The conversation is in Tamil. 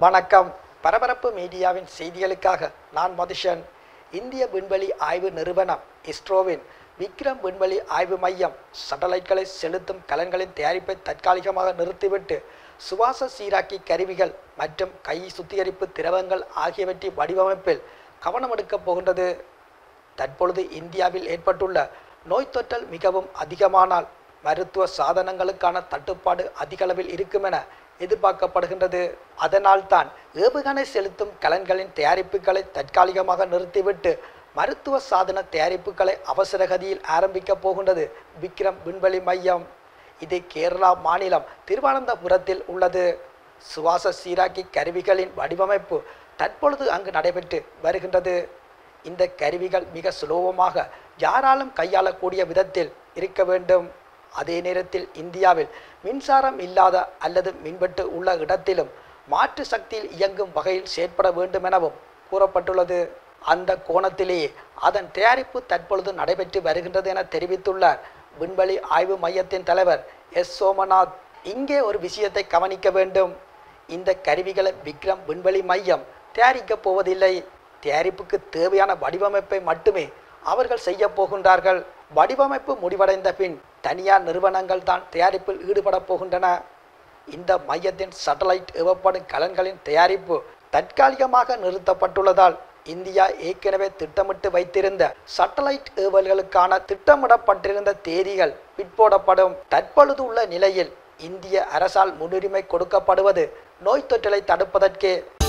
வணக்கம் பரபரப்பு மீடியாவின் செய்திகளுக்காக நான் மதுஷன் இந்திய விண்வெளி ஆய்வு நிறுவனம் இஸ்ரோவின் விக்ரம் விண்வெளி ஆய்வு மையம் சட்டலைட்களை செலுத்தும் கலன்களின் தயாரிப்பை தற்காலிகமாக நிறுத்திவிட்டு சுவாச சீராக்கி கருவிகள் மற்றும் கை சுத்திகரிப்பு திரவங்கள் ஆகியவற்றின் வடிவமைப்பில் கவனம் எடுக்கப் போகின்றது தற்பொழுது இந்தியாவில் ஏற்பட்டுள்ள நோய் தொற்றல் மிகவும் அதிகமானால் மருத்துவ சாதனங்களுக்கான தட்டுப்பாடு அதிகளவில் இருக்கும் என எதிர்பார்க்கப்படுகின்றது அதனால்தான் ஏவுகணை செலுத்தும் கலன்களின் தயாரிப்புகளை தற்காலிகமாக நிறுத்திவிட்டு மருத்துவ சாதன தயாரிப்புகளை அவசரகதியில் ஆரம்பிக்கப் போகின்றது விக்ரம் விண்வெளி மையம் இது கேரளா மாநிலம் திருவனந்தபுரத்தில் உள்ளது சுவாச சீராக்கி கருவிகளின் வடிவமைப்பு தற்பொழுது அங்கு நடைபெற்று வருகின்றது இந்த கருவிகள் மிக சுலபமாக யாராலும் கையாளக்கூடிய விதத்தில் இருக்க வேண்டும் அதே நேரத்தில் இந்தியாவில் மின்சாரம் இல்லாத அல்லது மின்வெட்டு உள்ள இடத்திலும் மாற்று சக்தியில் இயங்கும் வகையில் செயற்பட வேண்டும் எனவும் கூறப்பட்டுள்ளது அந்த கோணத்திலேயே அதன் தயாரிப்பு தற்பொழுது நடைபெற்று வருகின்றது என தெரிவித்துள்ளார் விண்வெளி ஆய்வு மையத்தின் தலைவர் எஸ் சோமநாத் இங்கே ஒரு விஷயத்தை கவனிக்க வேண்டும் இந்த கருவிகளை விக்ரம் விண்வெளி மையம் தயாரிக்கப் போவதில்லை தயாரிப்புக்கு தேவையான வடிவமைப்பை மட்டுமே அவர்கள் செய்ய போகின்றார்கள் வடிவமைப்பு முடிவடைந்த பின் தனியார் நிறுவனங்கள் தான் தயாரிப்பில் ஈடுபட போகின்றன இந்த மையத்தின் சேட்டலைட் ஏவப்படும் கலன்களின் தயாரிப்பு தற்காலிகமாக நிறுத்தப்பட்டுள்ளதால் இந்தியா ஏற்கனவே திட்டமிட்டு வைத்திருந்த சேட்டலைட் ஏவல்களுக்கான திட்டமிடப்பட்டிருந்த தேதிகள் பிற்போடப்படும் தற்பொழுது உள்ள நிலையில் இந்திய அரசால் முன்னுரிமை கொடுக்கப்படுவது நோய் தொற்றலை தடுப்பதற்கே